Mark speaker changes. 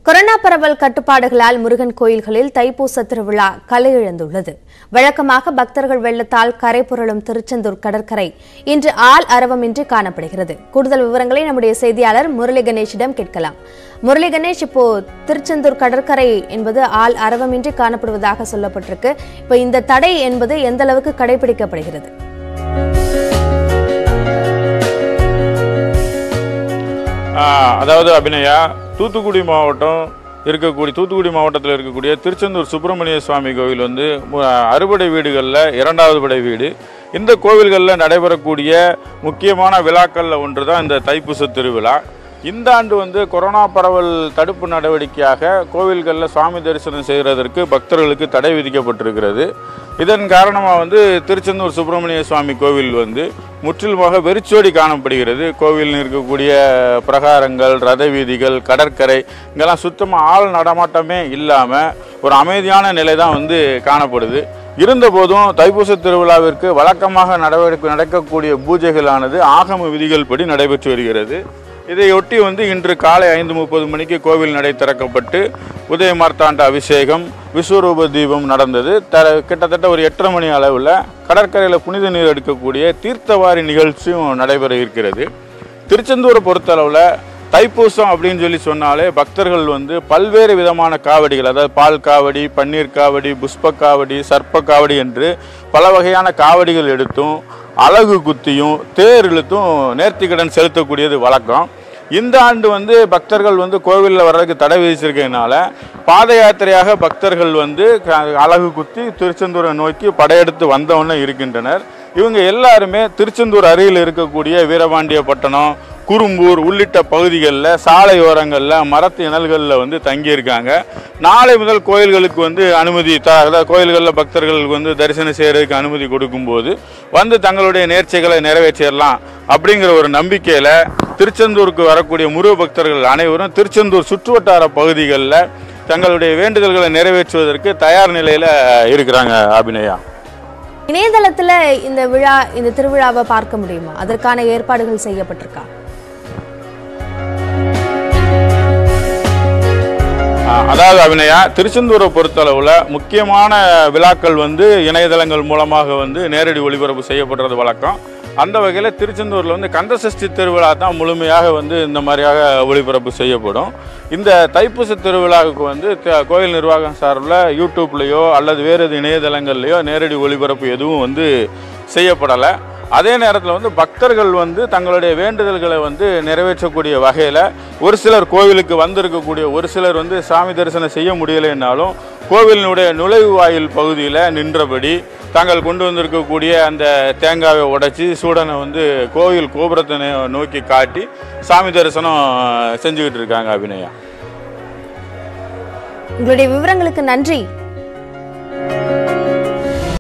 Speaker 1: corona பரவல் கட்டுப்பாடுகளால் முருகன் கோயில்களில் தைப்பூச திருவிழா கலையிழந்துள்ளது வழக்கமாக பக்தர்கள் வெள்ளத்தால் கரை புரளும் திருச்செந்தூர் கடற்கரை இன்று ஆள் அரவமின்றி காணப்படுகிறது கூடுதல் விவரங்களை நம்முடைய செய்தியாளர் முரளி கணேஷிடம் கேட்கலாம் முரளி கணேஷ் இப்போ திருச்செந்தூர் கடற்கரை என்பது ஆள் அரவமின்றி காணப்படுவதாக சொல்லப்பட்டிருக்கு இப்போ இந்த தடை என்பது எந்த அளவுக்கு கடைபிடிக்கப்படுகிறது
Speaker 2: ஆஹ் அதாவது அபிநயா தூத்துக்குடி மாவட்டம் இருக்கக்கூடிய தூத்துக்குடி மாவட்டத்தில் இருக்கக்கூடிய திருச்செந்தூர் சுப்பிரமணிய சுவாமி கோவில் வந்து மு- அறுபடை வீடுகளில் இரண்டாவது படை வீடு இந்த கோவில்களில் நடைபெறக்கூடிய முக்கியமான விழாக்களில் ஒன்று தான் இந்த தைப்பூச திருவிழா இந்த ஆண்டு வந்து கொரோனா பரவல் தடுப்பு நடவடிக்கையாக கோவில்களில் சுவாமி தரிசனம் செய்கிறதற்கு பக்தர்களுக்கு தடை விதிக்கப்பட்டிருக்கிறது இதன் காரணமாக வந்து திருச்செந்தூர் சுப்பிரமணிய சுவாமி கோவில் வந்து முற்றிலுமாக வெறிச்சோடி காணப்படுகிறது கோவிலில் இருக்கக்கூடிய பிரகாரங்கள் ரத வீதிகள் கடற்கரை இங்கெல்லாம் சுத்தமாக ஆள் நடமாட்டமே இல்லாமல் ஒரு அமைதியான நிலை தான் வந்து காணப்படுது இருந்தபோதும் தைப்பூச திருவிழாவிற்கு வழக்கமாக நடவடிக்கை நடக்கக்கூடிய பூஜைகளானது ஆகம விதிகள் படி நடைபெற்று வருகிறது இதையொட்டி வந்து இன்று காலை ஐந்து முப்பது மணிக்கு கோவில் நடை திறக்கப்பட்டு உதய மார்த்தாண்ட அபிஷேகம் விஸ்வரூப தீபம் நடந்தது த கிட்டத்தட்ட ஒரு எட்டரை மணி அளவில் கடற்கரையில் புனித நீர் எடுக்கக்கூடிய தீர்த்தவாரி நிகழ்ச்சியும் நடைபெற இருக்கிறது திருச்செந்தூரை பொறுத்தளவில் தைப்பூசம் அப்படின்னு சொல்லி சொன்னாலே பக்தர்கள் வந்து பல்வேறு விதமான காவடிகள் அதாவது பால் காவடி பன்னீர் காவடி புஷ்ப காவடி சர்ப்ப காவடி என்று பல வகையான காவடிகள் எடுத்தும் அழகு குத்தியும் தேர் இழுத்தும் நேர்த்திக்கடன் செலுத்தக்கூடியது வழக்கம் இந்த ஆண்டு வந்து பக்தர்கள் வந்து கோவிலில் வர்றதுக்கு தடை விதிச்சிருக்கனால பாத யாத்திரையாக பக்தர்கள் வந்து க- அலகு குத்தி திருச்செந்தூரை நோக்கி படையெடுத்து வந்தவண்ண இருக்கின்றனர் இவங்க எல்லாருமே திருச்செந்தூர் அருகில் இருக்கக்கூடிய வீரபாண்டியப்பட்டினம் குறும்பூர் உள்ளிட்ட பகுதிகளில் சாலையோரங்களில் மரத்து இணல்களில் வந்து தங்கியிருக்காங்க நாளை முதல் கோயில்களுக்கு வந்து அனுமதி த அதாவது கோயில்களில் பக்தர்களுக்கு வந்து தரிசனம் செய்கிறதுக்கு அனுமதி கொடுக்கும்போது வந்து தங்களுடைய நேர்ச்சைகளை நிறைவேற்றிடலாம் அப்படிங்கிற ஒரு நம்பிக்கையில் திருச்செந்தூருக்கு வரக்கூடிய முருக பக்தர்கள் அனைவரும் திருச்செந்தூர் சுற்றுவட்டார பகுதிகளில் தங்களுடைய வேண்டுதல்களை நிறைவேற்றுவதற்கு தயார் நிலையில் இருக்கிறாங்க அபிநயா
Speaker 1: இணையதளத்துல இந்த விழா இந்த திருவிழாவை பார்க்க முடியுமா அதற்கான ஏற்பாடுகள் செய்யப்பட்டிருக்கா
Speaker 2: ஆஹ் அதாவது அபிநயா திருச்செந்தூரை பொறுத்தளவில் முக்கியமான விழாக்கள் வந்து இணையதளங்கள் மூலமாக வந்து நேரடி ஒளிபரப்பு செய்யப்படுறது வழக்கம் அந்த வகையில் திருச்செந்தூரில் வந்து கந்தசஷ்டி திருவிழா தான் முழுமையாக வந்து இந்த மாதிரியாக ஒளிபரப்பு செய்யப்படும் இந்த தைப்பூச திருவிழாவுக்கு வந்து த- கோயில் நிர்வாகம் சார்பில் யூடியூப்லேயோ அல்லது வேறு எது இணையதளங்கள்லையோ நேரடி ஒளிபரப்பு எதுவும் வந்து செய்யப்படலை அதே நேரத்தில் வந்து பக்தர்கள் வந்து தங்களுடைய வேண்டுதல்களை வந்து நிறைவேற்றக்கூடிய வகையில் ஒரு சிலர் கோவிலுக்கு வந்திருக்கக்கூடிய ஒரு சிலர் வந்து சாமி தரிசனம் செய்ய முடியலைன்னாலும் கோவிலினுடைய நுழைவு வாயில் பகுதியில் நின்றபடி தாங்கள் கொண்டு வந்திருக்கக்கூடிய அந்த தேங்காவை உடைச்சி சூடனை வந்து கோவில் கோபுரத்தை நே- நோக்கி காட்டி சாமி தரிசனம் செஞ்சுக்கிட்டு இருக்காங்க அபிநயா
Speaker 1: உங்களுடைய விவரங்களுக்கு நன்றி